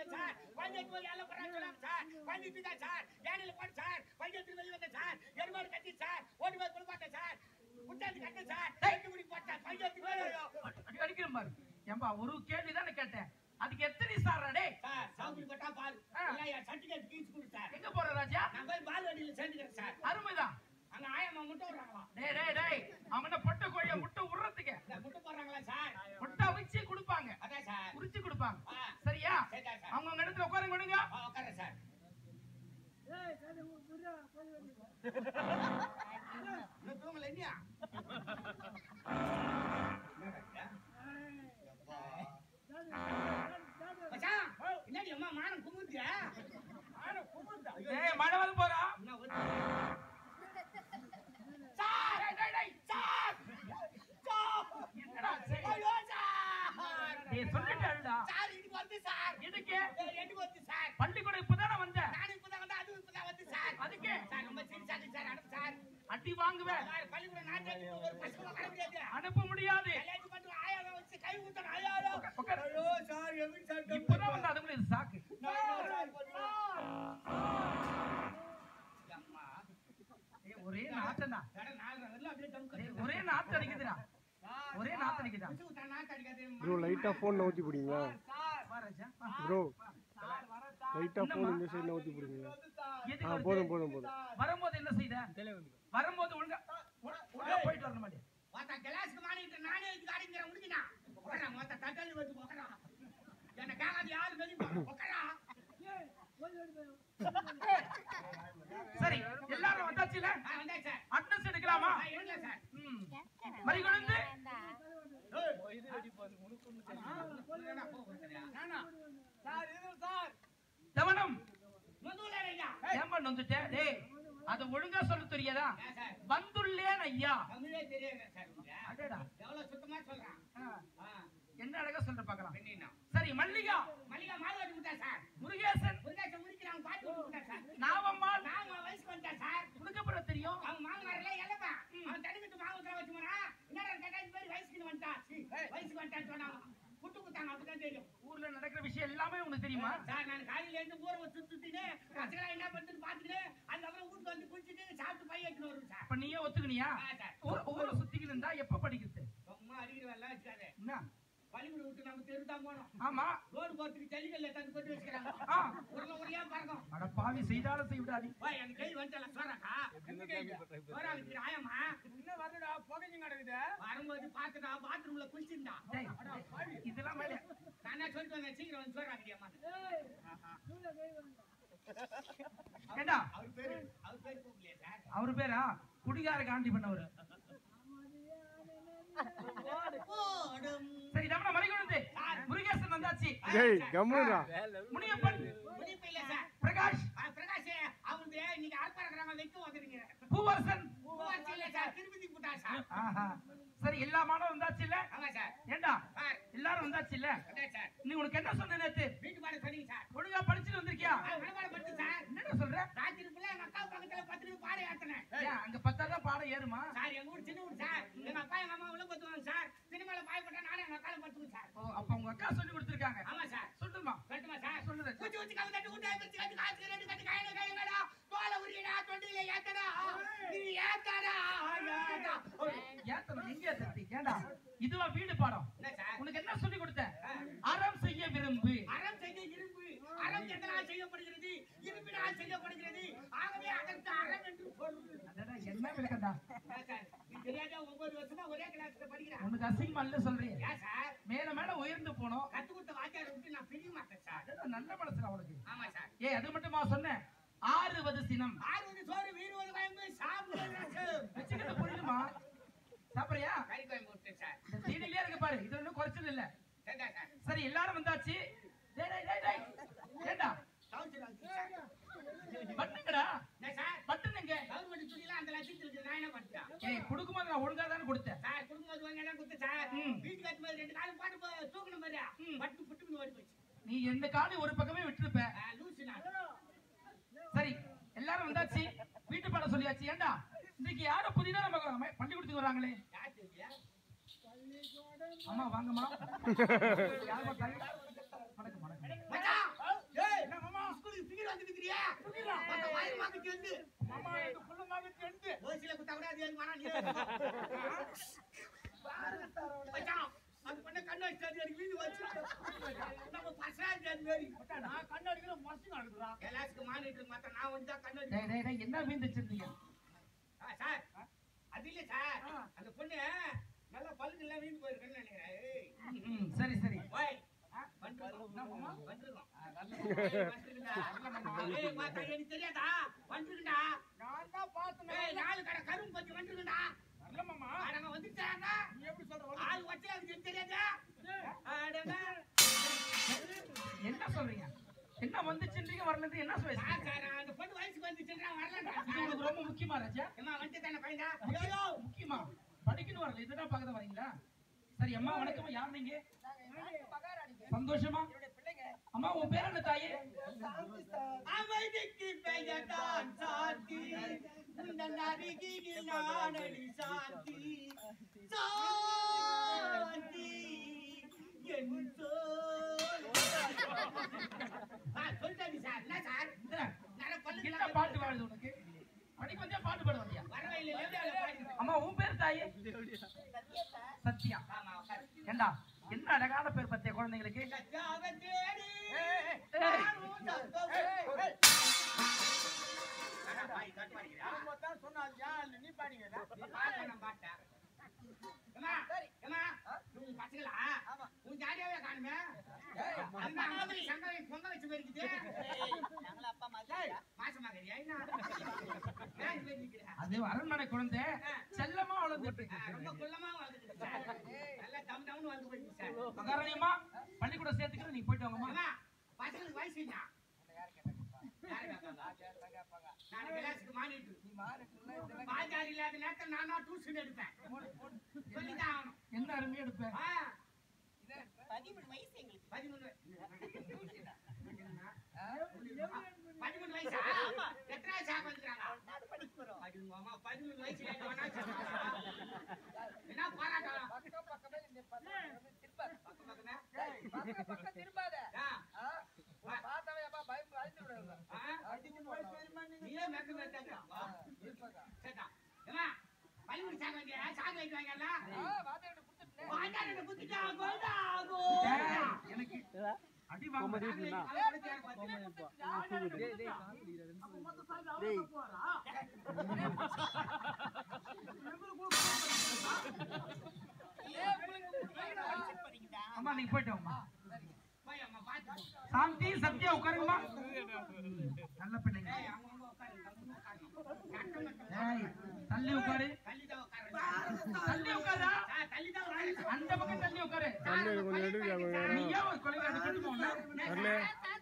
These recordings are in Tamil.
வந்தேன் சார் குழந்தை எடுத்து போய் எல்லாம் போறாங்க சொன்னாங்க சார் குழந்தை தூக்கா சார் ஏனில போட்டு சார் குழந்தை எடுத்து வெளியே வந்தேன் சார் எருமாடு கட்டி சார் ஓடி போய் குளிப்பாட்டேன் சார் குச்சாந்து கட்டேன் சார் கைட்டு முடி போட்டேன் குழந்தை எடுத்து போய் அடி அடிக்கிற பாரு ஏம்பா ஒரு கேள்வி தானே கேட்டேன் அதுக்கு எத்தனை சார் டே சார் சாப்பிட்டு போட்டா பால் ஆ. இல்ல என் சர்டிபிகேட் கீழ்ச்சி கொடு சார் எங்க போற ராஜா நான் போய் பால் வண்டியில சேர்ந்துக்கிறேன் சார் அருமைதான் அங்க ஆயம்மா முட்டை விடுறாங்களாம் டேய் டேய் டேய் அவன பொட்டை கோழிய முட்டை உடுறதுக்கு இந்த முட்டை போடுறாங்களா சார் முட்டை வச்சு கொடுப்பாங்க அதான் சார் உரிச்சு கொடுப்பாங்க ஆ. சரியா சரிதான் சார். அவங்க அவங்க இடத்துல உட்காருங்க விடுங்க ஆ, உட்கார்றேன் சார் இன்னும் தூங்கல இல்லையா மச்சான், என்னடி அம்மா மானம் குமுறுத்தியா? மானம் குமுறுத்தா? ஐயோ, ஏய் மழை வந்து போறா என்ன வருது? சார், டேய் டேய் டேய் சார், சார், என்னடா சரி ஐயோ, சார். டேய் சொல்லிட்டேன்டா சார், இதுக்கு வந்து சார். எதுக்கு ஏய், எனக்கு வந்து சார். பள்ளிக்கூடம் இப்பதானே வந்த நானும் இப்பதான் வந்தேன், அதுவும் இப்பதான் வந்து சார். அதுக்கு சார், ரொம்ப சிரிச்சாங்க சார், அனுப்பு சார். அடி வாங்குவேன் சார், பள்ளிக்கூடம் நான் சேர்த்து ஒரு பசங்க வர முடியாது. அனுப்ப முடியாது கல்யாணம் பண்ற ஆயாவை வச்சு கை ஊத்தணும், ஆயாவை. உட்காரு. ஐயோ, சார், எப்படி சார் தப்பு? இப்பதான் வந்து அதுக்குள்ள இது சாக்கு நான் என்ன சார் பண்ணுவேன்? அம்மா, ஏய், ஒரே நாத்தம்டா கடை நாலரை வரல அப்படியே டவுன் டேய், கட்டுது. ஒரே நாத்து அடிக்குதுடா சார், ஒரே சார், நாத்து அடிக்குதா? பிடிச்சு விட்டா நாத்து அடிக்காது. ப்ரோ லைட்டா ஃபோன் நவுத்தி பிடிங்களா வா ராஜா வா. ப்ரோ சார், வரேன் சார். லைட்டா ஃபோன் இந்த சைடு நவுத்தி பிடிங்க வந்து சார். எதுக்கு ஆ வருது? போதும் போதும் போதும் வரும்போது என்ன செய்த வரும்போது ஒழுங்கா ஒழு- ஒழுங்கா போயிட்டு வரணும் மாட்டேன் மொத்த கிளாஸ்க்கு மாறிட்டு நானே இதுக்கு அடிங்கிற முடிக்கினா உட்காரா மொத்த தட்டல் வந்து உட்காரா என்ன கேட்காது யாரு வெளியே உட்காரா சரி எல்லாரும் வந்தாச்சுல நான் வந்தேன் சார் அட்ரஸ் எடுக்கலாமா நான் எடுக்கல சார் ம். மறிகொழுந்து சார் இது சார் தவணம் முதுகுல ஐயா ஏம்பா நொந்துட்டேன் டேய் அது ஒழுங்கா சொல்ல தெரியாதா ஏன் சார் வந்துள்ளேன் ஐயா தமிழே தெரியாது சார் உங்களுக்கு. அடடா எவ்வளவு சுத்தமா சொல்றான் ஆ, ஆ, என்ன அழகா சொல்ற பார்க்கலாம் பெண்ணினா. சரி மல்லிகா மல்லிகா மாலை வெட்டி விட்டா சார் முருகேசன் முருகாசம் முடிக்கிறாங்க பாட்டு விட்டு விட்டா சார் நாவம்மாள் நான் அவன் வயசுக்கு வந்துட்டேன் சார் உனக்கு தெரியும் அவன் மாமனார்ல எல்லப்பா அவன் தடுக்கிட்டு மாவு வச்சு போனா என்னடா கேட்டா இந்த மாதிரி வயசுக்கு வந்துட்டான் சீ, வயசுக்கு வந்துட்டான்னு சொன்னாங்க புட்டு குத்தாங்க அப்படிதான் தெரியும் ஊர்ல நடக்கிற விஷயம் எல்லாமே உனக்கு தெரியுமா சார் நான் காலையில இருந்து ஊரை சுத்தி சுத்திட்டு பசங்களா என்ன பண்ணுன்னு பாத்துட்டு அதுக்கப்புறம் வீட்டுக்கு வந்து குளிச்சுட்டு சாப்பிட்டு பைய எடுத்துட்டு வருவேன் சார் அப்ப நீயே ஒத்துக்கினியா ஆ, சார். ஊ- ஊரை சுத்திக்கிட்டு இருந்தா எப்ப படிக்கிறது சும்மா அடிக்கிற எல்லாம் வச்சுக்காது என்ன பள்ளிக்கூடம் விட்டு நம்ம தெரு தான் போனோம் ஆமா ரோடு போறதுக்கு ஜல்லிக்கல்ல தந்து கொண்டு வச்சுக்கிறாங்க ஆ. உருளை உருளையா பறக்கும் அட பாவி செய்தாலும் செய்விடாதி வா எனக்கு கை வந்துட்டல சோறாக்கா சோறா வச்சுக்கிற ஆயம்மா இன்னும் வரலடா புகைஞ்சு கிடக்குது வரும்போது பாத்துட்டா பாத்ரூம்ல குளிச்சிருந்தா டேய், டேய், இதெல்லாம் வேலை நான் என்ன சொல்லிட்டு வந்தேன் சீக்கிரம் வந்து சோறா கிட்டியம்மா ஏண்டா அவர் பேரு அவர் பேரு கூப்பிடலையே சார் அவரு பேரா குடிகார காண்டி பண்ணவர் போடும் சரி நம்ம மறைகொழுந்து முருகேசன் வந்தாச்சு டேய் கம்முடா முனியப்பன் முடிப்பு இல்ல சார் பிரகாஷ் ஆ, பிரகாஷ் அவங்களுக்கு இன்னைக்கு ஆள் பறக்குறாங்க வைக்க வந்துருங்க பூவரசன் பூவாச்சி இல்ல சார் திருப்பதி போட்டா சார் ஆஹா சரி எல்லா மாடலும் வந்தாச்சு இல்ல ஆமா சார் ஏண்டா சார் எல்லாரும் வந்தாச்சு இல்ல அதான் சார் நீ உனக்கு என்ன சொன்ன நேத்து வீட்டு பாடம் சொன்னீங்க சார் ஒழுங்கா படிச்சுட்டு வந்திருக்கியா ஆ, மனப்பாடம் படிச்சு சார் என்னடா சொல்ற ராத்திரி ஃபுல்லா எங்க அக்கா பக்கத்துல பத்து பாட ஏத்தனேன் ஏன் அங்க பத்தாதான் பாடம் ஏறுமா சார் எங்க ஊர் சின்ன ஊர் சார் எங்க அப்பா எங்க அம்மா உள்ள பத்துவாங்க சார் சினிமால பாய் போட்டா நானும் எங்க அக்கால பத்துக்குவேன் சார் ஓ அப்ப உங்க அக்கா சொல்லி கொடுத்திருக்காங்க ஆமா சார் சொல்லுமா சொல்லட்டுமா சார் சொல்லுது. குச்சி குச்சி கவு தட்டு உண்டை பிரிச்சு கட்டு காசு ரெண்டு கட்டு கையில கையிலடா தோலை உரியடா தொண்டில ஏத்தடா இது ஏத்தடா ஏத்தா ஏத்தணும் எங்க ஏத்தறது ஏண்டா இதுவா வீடு பாடம் என்ன சார் உனக்கு என்ன சொல்லி கொடுத்தேன் அறம் செய்ய விரும்பு அறம் செய்ய இரும்பு அறம் எதனால் செய்யப்படுகிறது இரும்பினால் செய்யப்படுகிறது ஆகவே அதற்கு அறம் என்று பொருள் அடடா, என்ன விளக்கண்டா என்ன சார் இது தெரியாத ஒன்பது வருஷமா ஒரே கிளாஸ்ல படிக்கிறேன் உனக்கு அசிங்கமா இல்ல சொல்றீங்க ஏன் சார் மேல மேல உயர்ந்து போனோம் கத்து கொடுத்த வாத்தியாரை விட்டு நான் பிரிய மாட்டேன் சார் அடடா, நல்ல மனசுல உனக்கு ஆமா சார் ஏய் அது மட்டுமா சொன்னேன் ஆறுவது சினம் ஆறுவது சோறு வீறுவது பயந்து சாப்பிடுவது வச்சுக்கிட்டு புரியுமா சாப்பிடுறியா கறி கோயம்பு விட்டேன் சார் இந்த தீனிலே இருக்கு பாரு இது ஒண்ணும் குறைச்சல் இல்ல சரிதா சார் சரி எல்லாரும் வந்தாச்சு டேய் டேய் டேய் டேய் ஏண்டா சவுண்ட் சார் பட்டுங்கடா என்ன சார் பட்டுன்னு எங்க கவர்மெண்ட் துணிலாம் அந்த லட்சத்தில் இருக்கு நான் என்ன பண்ணிட்டேன் ஏய் கொடுக்கும்போது நான் ஒழுங்கா தானே கொடுத்தேன் சார் குடும்பம் வாங்க எல்லாம் கொடுத்து சார் ம். வீட்டுக்கு கட்டு போது ரெண்டு காலம் பாட்டு போ- தூக்கணும் பாரு பட்டு புட்டு ஓடி போச்சு நீ எந்த காலி ஒரு பக்கமே விட்டுருப்ப ஆ, லூசு நான் சரி எல்லாரும் வந்தாச்சு வீட்டு பாடம் சொல்லியாச்சு ஏண்டா இன்னைக்கு யாரும் புதிதா நம்ம ம- பள்ளிக்கூடத்துக்கு வராங்களே யார் தெரியல அம்மா வாங்கம்மா யாரும்மா தாய்? வணக்கம் வணக்கம் மச்சான் மகனுக்கு எந்து மாமா இந்த புள்ள மகனுக்கு எந்து ஓசில குத்தா கூட அது எனக்கு வேணாம், நீ எடுத்துக்கோ. மச்சான், அந்த பொண்ணை கண்ணு வச்சு அது எனக்கு வீடு வச்சு நம்ம பசங்க அது மாரி மச்சான், நான் கண்ணாடிக்கிற மனசு நடக்குறா எல்லாத்துக்கும் மானிட்டு மாத்த நான் வந்து தான் கண்ணு டேய் டேய் டேய் என்ன மீன் வச்சிருந்தீங்க ஆ, சார் அது இல்ல சார் அந்த பொண்ணு நல்லா பல்லுக்கு எல்லாம் வீண் போயிருக்குன்னு நினைக்கிறேன் ஏய், ம் சரி சரி ஓய் வந்துருக்கோம் வந்துருக்கோம் ஏய் பார்த்தா எனக்கு தெரியாதா வந்துருக்கா நான் தான் பார்த்தேன் ஏய் நாலு கடை கரும்பு பத்தி வந்துருக்கா இல்ல மாமா அடங்க வந்துட்டாங்க நீ எப்படி சொல்ற ஆள் வச்சு அதுக்கு எனக்கு தெரியாதா அடங்க என்ன சொல்றீங்க என்ன வந்துச்சுன்றீங்க வரலன்றீங்க என்ன சார் சொல்றீங்க சார் அந்த பொண்ணு வயசுக்கு வந்துச்சுன்றா வரலன்றா இது உங்களுக்கு ரொம்ப முக்கியமா ராஜா ஏமா வந்து தானே பையனா ஐயோ, முக்கியமா படிக்கணும் வரல இதுதான் பார்க்க வரீங்களா சரி அம்மா வணக்கம் யார் நீங்க சந்தோஷமா அம்மா உன் பேர் என்ன தாயே அமைதிக்கு பெயர்தான் சாந்தி உந்தன் அருகினில் நானடி சாந்தி சாந்தி என் சொல். ஆ, சொல்லிட்டாடி சார் என்ன சார் இந்த, நல்ல பல்லு என்ன பாட்டு பாடுது உனக்கு படிக்க வந்தியா பாட்டு பாட வந்தியா வரவே இல்லை எவ்வளோ பாடி அம்மா உன் பேர் தாயே சத்யா ஆமா உட்காரு. ஏண்டா என்ன அழகான பேர் பத்திய குழந்தைங்களுக்கு சத்யாவை தேடி ஏய். நானும் தப்பவே. அட, பாய், கட்டு பாடிக்கிறா. தான் சொன்னா யார் நீ பாடிங்க நீ பாடுற, நான் பாட்டேன். ஏம்மா, ஏம்மா, உன் பசங்களா? உன் ஜாலியாவே காணுமே. அந்த மாதிரி சங்கரை பொங்க வச்ச மாதிரி இருக்குது. மாசமா இருக்கிறியா என்ன? ஏன் இப்படி நிக்கிற? அது அரண்மனை குழந்தை செல்லமா வளர்ந்துட்டு ஆ, ரொம்ப குள்ளமா வளர்ந்துருக்கு சார். நல்லா தம் தம்னு வளர்ந்து போயிடுச்சு சார். மகாராணியம்மா பள்ளிக்கூடம் சேர்த்துக்கிறேன் நீ போயிட்டு வாங்கம்மா ஏம்மா, பசங்களுக்கு வயசு என்ன? யாரு கேட்பாங்க? நான் கிளாஸுக்கு மாறிட்டு பாஜார் இல்லாத நேரத்தில் நானா டியூஷன் எடுப்பேன் சொல்லிதான் ஆகணும் என்ன அருமையா எடுப்பேன் ஆ. பதிமூணு வயசு பதிமூணு வயசா எத்தனை வயசு ஆக வந்துக்கிறாங்க பதிமூணு ஆமா, பதிமூணு வயசு எங்க வேணா சேர்க்கலாம். என்ன பாராட்டலாம் பக்கம் பக்கமே ஆ. வா. ஆ? நீயே மெத்த மெத்தங்க. வா. சரிதான். ஏம்மா, பதிமூணு சாக வேண்டிய சாக வைக்க வாங்கல்ல வாண்டாட குத்திட்டா கோல்டா கோல்டா ஏய், எனக்கு அடி வாங்க அம்மா நீங்க போயிட்டு வாங்கம்மா சாந்தி சத்யா உட்காருங்கம்மா நல்ல பிள்ளைங்க ஏய், தள்ளி உட்காரு தள்ளி உட்காரா அந்த பக்கம் தள்ளி உட்காரு அண்ணே கொஞ்சம் எடுங்க கொஞ்சம் நீ ஏன் ஒரு கொலை கொண்டு போன அண்ணே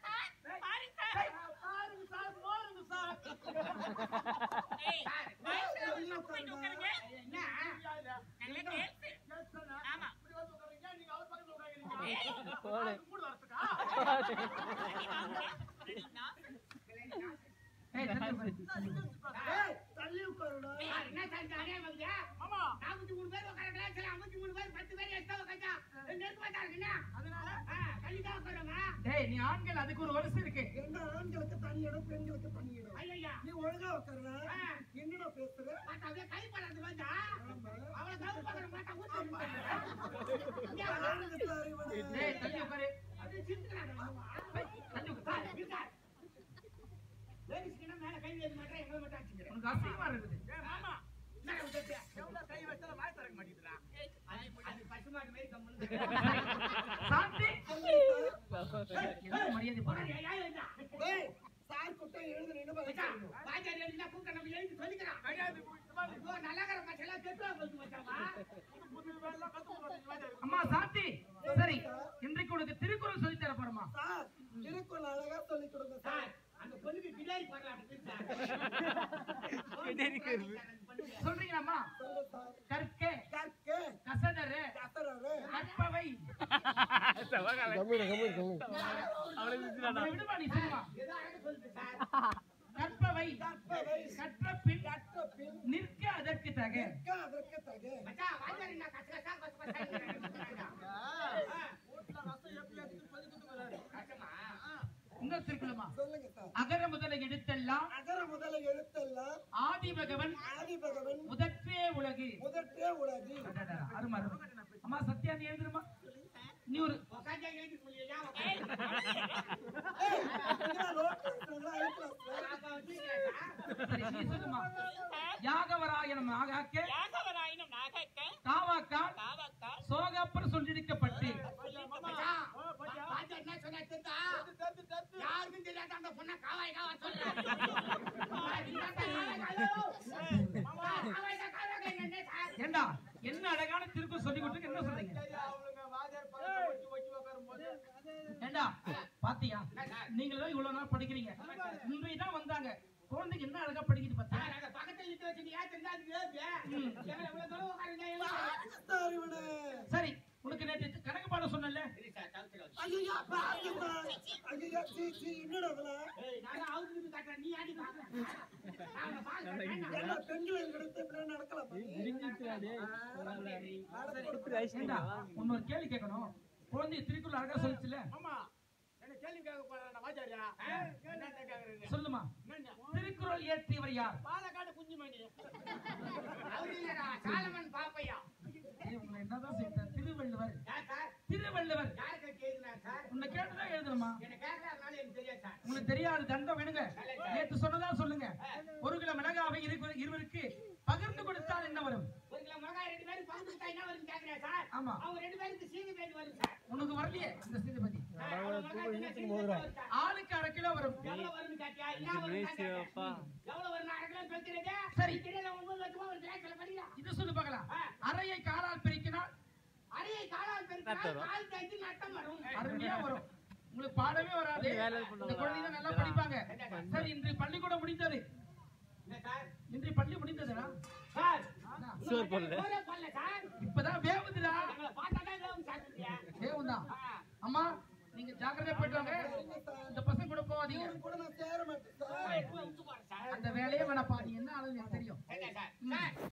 ஏய் தள்ளி உட்காரு ஏய் நீ ஆண்கள் அதுக்கு ஒரு வருஷம் இருக்கு என்ன ஆண்களுக்கு தனி இடம் பெண்களுக்கு தனி இடம் ஐயா நீ ஒழுங்கா உட்காருடா என்னடா பேசுற அவளை கவுன் பண்ற மாட்டா ஊத்தி பாருங்க சார் இவனை. ஏய் தள்ளி உட்காரு அது சிரிக்கிறாங்க ஏய், தள்ளி உட்காரு லேடிஸ்க்கு மேல கை வைக்க மாட்டேன் எங்களை மட்டும் ஆச்சுக்கிறேன் உனக்கு அசிங்கமா இருக்குது அது பசுமாடு மாதிரி கம்முன்னு சாந்தி என்ன மரியாதை போறேன் டேய், சார் கூப்பிட்டா எழுந்து நின்னு பதில் சொல்லணும். பாஜாரி எழுதினா கூப்பிட்டு நம்ம எழுதி சொல்லிக்கிறான் ஐயோ, நல்லா இருக்கிற பச்சையெல்லாம் கெட்டுவா போச்சு மச்சாமா. அம்மா சாந்தி சரி இன்றைக்கு உனக்கு திருக்குறள் சொல்லி தர போறோமா சார் திருக்குறள் அழகா சொல்லிக் கொடுங்க சார், சார் அந்த பொண்ணுக்கு கிடாரி போடலாம் அப்படின்னு சார். சொல்றீங்களாம்மா சொல்லு சார் கற்க கற்க கசடரு கசரரு கற்பவை கம்மிடு கம்மிடு கம்மிடு அவனை விடுமா நீ சொல்லுமா ஏதோ அழகு சொல்லுது சார். கற்பவை கற்பவை கற்ற பின் கற்ற பின் நிற்க அதற்கு தக நிற்க அதற்கு தக மச்சான், வாத்தியார் என்ன கச கசா கச கசான்னு சொல்றாங்க. ஆ, கஷ்டமா? இன்னொரு திருக்குறளுமா சொல்லுங்க சார் அகர முதல எழுத்தெல்லாம் அகர முதல எழுத்தெல்லாம் ஆதி பகவன் ஆதி பகவன் முதற்றே உலகு முதற்றே உலகு அடடா, அருமை அருமை அம்மா சத்யா நீ எழுதுருமா நீ ஒரு உட்காந்தா எழுதி முடியலையா ஏய், இதெல்லாம் ரோட்ல இருக்கிறவங்களா அழுக்கலாம் சார். அப்ப வச்சுக்கிறேன் சார். சரி நீ சொல்லுமா யாகவராயணம் ஆகாக்க யாகவராயினும் நாகக்க காவாக்கால் காவக்கால் சோகப்பர் சொல்லிருக்கப்பட்டு மச்சான், பாத்து என்ன சொன்னா தெரியுதா? யாருக்கும் தெரியாத அந்த பொண்ணை காவாய் காவா சொல்றேன். காவாய் கா, காவாய் கா, என்ன சார்? ஏண்டா என்ன அழகான திருக்குறள் சொல்லி கொடுத்து என்ன சொல்றீங்க அவளுங்க வாத்தியார் பழத்தை ஒட்டி ஒட்டி உட்காரும்போது ஏண்டா பாத்தியா நீங்களும் இவ்வளவு நாள் படிக்கிறீங்க இன்றைய தான் வந்தாங்க குழந்தைக்கு என்ன அழகா படிக்குது பாத்தியா சார், அந்த பக்கத்துல நிக்க வச்சுட்டு ஏன் தெரிஞ்சா அதுக்கு ஏறுது? எங்களை இவ்வளவு தூரம் உட்காருங்க, எழுதுங்க. சார் இவனு. சரி உனக்கு நேற்று கணக்கு பாடம் சொன்னல சரி சார், தவிர்த்துடு. ஐயையோ, பாருங்க சார். ஐயையோ, சீ, சீ, என்னடா இதெல்லாம்? ஏய், நானும் அவுத்து நின்னு காட்டுறேன், நீ ஆடி பாக்குற. நான் உன்னை பார்க்கிறேன், வேண்டாம். ஏண்டா, பெண்களை கிடைத்து இப்படி நடக்கலாமா? ஏண்டா இன்னொரு கேள்வி கேட்கணும் குழந்தை திருக்குறள் அழகா சொல்லிச்சுல ஆமா என்ன கேள்வி கேட்க போறேன் வாத்தியாரியா என்ன கேக்குறீங்க சொல்லுமா என்னங்க திருக்குறள் இயற்றியவர் யார் பாலக்காடு குஞ்சுமணி அவரு இல்லடா, சாலமன் பாப்பையா. ஏய், உங்களை என்னதான் செய்த திருவள்ளுவர் ஏன் சார்? திருவள்ளுவர் யாருக்கு கேக்குறா சார்? உன்னை கேட்டுதான் எழுதணுமா என்னை கேட்கல, அதனால எனக்கு தெரியாது சார். உங்களுக்கு தெரியாது தண்டம் வேணுங்க நேத்து சொன்னதா சொல்லுங்க ஒரு கிலோ மிளகாவை இரு- இருவருக்கு பகிர்ந்து கொடுத்தால் என்ன வரும் ஒரு கிலோ மிளகாய் ரெண்டு பேருக்கு பங்கு கொடுத்தா என்ன வரும்னு கேக்குறேன் சார். ஆமா அவங்க ரெண்டு பேருக்கு சீனி பேர் வரும் சார். உனக்கு வரலையே இந்த சேதுபதி சார், அவங்க மிளகாய் தின்னா சீனி பேர் வரும் சார். ஆளுக்கு அரை கிலோ வரும் எவ்வளவு வரும்னு கேட்டியா? என்ன வரும்னு தான் கேட்டேன். எவ்வளவு வரும்? அரை கிலோ சொல்லிக்கிறதே? சரி. தெரியல, ஒன்பது லட்சமா ஒரு கிலோ படிக்கிறா. இது சொல்லு பார்க்கலாம் ஆ. அறையை காலால் பெருக்கினால் அரியை காலால் பெருக்கினால் கால் தேய்ச்சி நட்டம் வரும். அருமையா வரும் உங்களுக்கு பாடவே வராது இந்த குழந்தைங்க நல்லா படிப்பாங்க சரி இன்று பள்ளிக்கூடம் முடிந்தது என்ன சார்? இன்று பள்ளி முடிந்ததுடா சார், அண்ணா, சோறு போடல சார். இப்பதான் வேவுதுடா எங்களை பார்த்தாதான் வேகும் சார் சொல்றியா? வேவுதான் ஆ. அம்மா நீங்க ஜாக்கிரதையா போயிட்டு வாங்க இந்த பசங்க கூட போகாதீங்க இவனு கூட நான் சேர மாட்டேன் சார். போய் விட்டு போறேன் சார். அந்த வேலையே வேணாப்பா நீ என்ன ஆளுன்னு எனக்கு தெரியும்